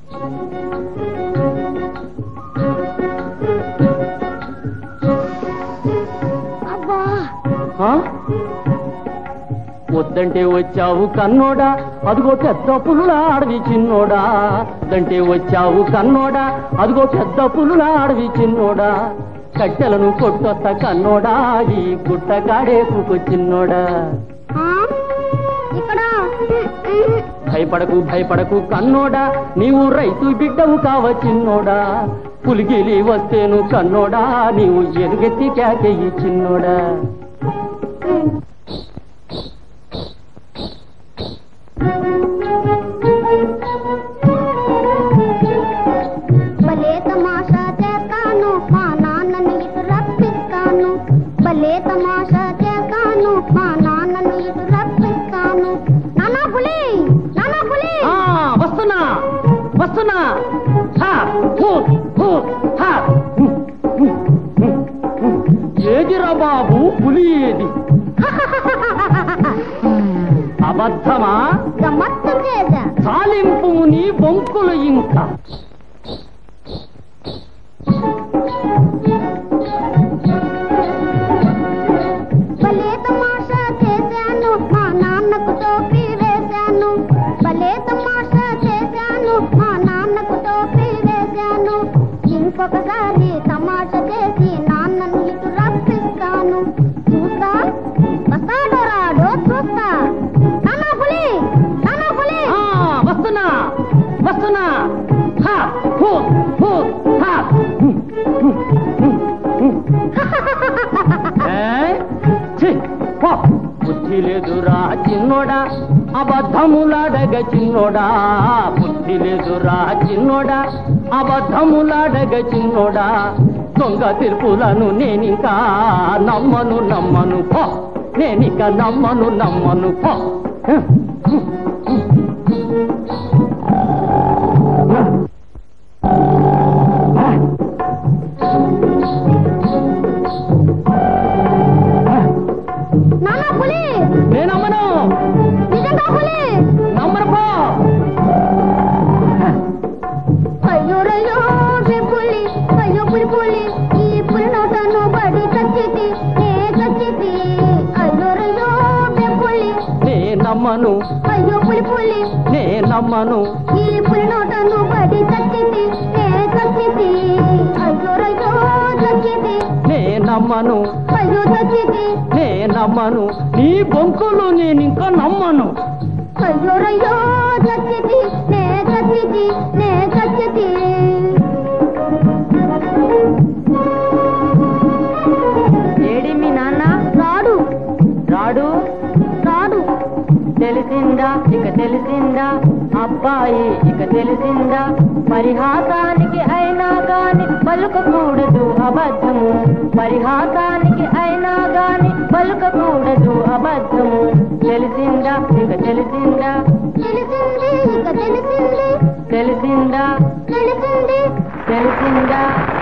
అబ్బా ఆ? వద్దంటే వచ్చావు కన్నోడా అదిగో పెద్ద పులులా అడవి చిన్నోడా వద్దంటే వచ్చావు కన్నోడా అదిగో పెద్ద పులులా అడవి చిన్నోడా కట్టెలను కొట్టొత్త కన్నోడా ఈ గుట్ట కాడేసుకొచ్చిన్నోడా ఆ? ఇక్కడ భయపడకు భయపడకు కన్నోడా నీవు రైతు బిడ్డవు కావచ్చిన్నోడా పులిగిలి వస్తేను కన్నోడా నీవు ఎలుగెత్తి కేకెయ్యి చిన్నోడా భలే తమాషా చేస్తాను మా నాన్నను ఇటు రప్పిస్తాను భలే తమాషా చేస్తాను మా నాన్నను ఇటు రప్పిస్తాను నానా పులి నానా పులి ఆ, వస్తున్నా వస్తున్నా హా, హూ, హూ, హా. ఏదిరా బాబు పులి ఏది అబద్ధమా గమ్మత్తు చేశా చాలింపు నీ బొంకులు ఇంకా భలే తమాషా చేశాను మా నాన్నకు టోపీ వేశాను భలే తమాషా చేశాను మా నాన్నకు టోపీ వేశాను ఇంకొకసారి తమాషా చేసి నాన్నను ఇటు రప్పిస్తాను చూస్తా వస్తాడో రాడో చూస్తా నానా పులి నానా పులి ఆ, వస్తున్నా వస్తున్నా హా, హూ, హూ, హా. ఏ? ఛీ, పో. బుద్ధి లేదురా చిన్నోడా అబద్ధములాడగ చిన్నోడా బుద్ధి లేదురా చిన్నోడా అబద్ధములాడగ చిన్నోడా దొంగ తీర్పులను నేనింకా నమ్మను నమ్మను పో నేనిక నమ్మను నమ్మను పో నానా పులి నేను నమ్మను నిజంగా పులి నమ్మను పో అయ్యో రయ్యో రే పులి అయ్యో పులి పులి ఈ పులి నోటను బడి కచ్చితి నే కచ్చితి అయ్యో రయ్యో రే పులి నే నమ్మను అయ్యో పులి పులి నే నమ్మను ఈ పులి నోటను బడి కచ్చితి నే కచ్చితి అయ్యో రయ్యో చచ్చితి నే నమ్మను అయ్యో చచ్చితి నే నమ్మను నీ బొంకులు నేను ఇంకా నమ్మను అయ్యో రయ్యో చచ్చితి నే కచ్చితి నే కచ్చితి ఏడి మీ నాన్న రాడు రాడు రాడు తెలిసిందా ఇక తెలిసిందా అబ్బాయి ఇక తెలిసిందా పరిహాసానికి అయినా గాని పలుకకూడదు అబద్ధము పరిహాసానికి అయినా గాని పలుకకూడదు అబద్ధము తెలిసిందా ఇక తెలిసిందా తెలిసింది ఇక తెలిసింది తెలిసిందా తెలిసింది తెలిసిందా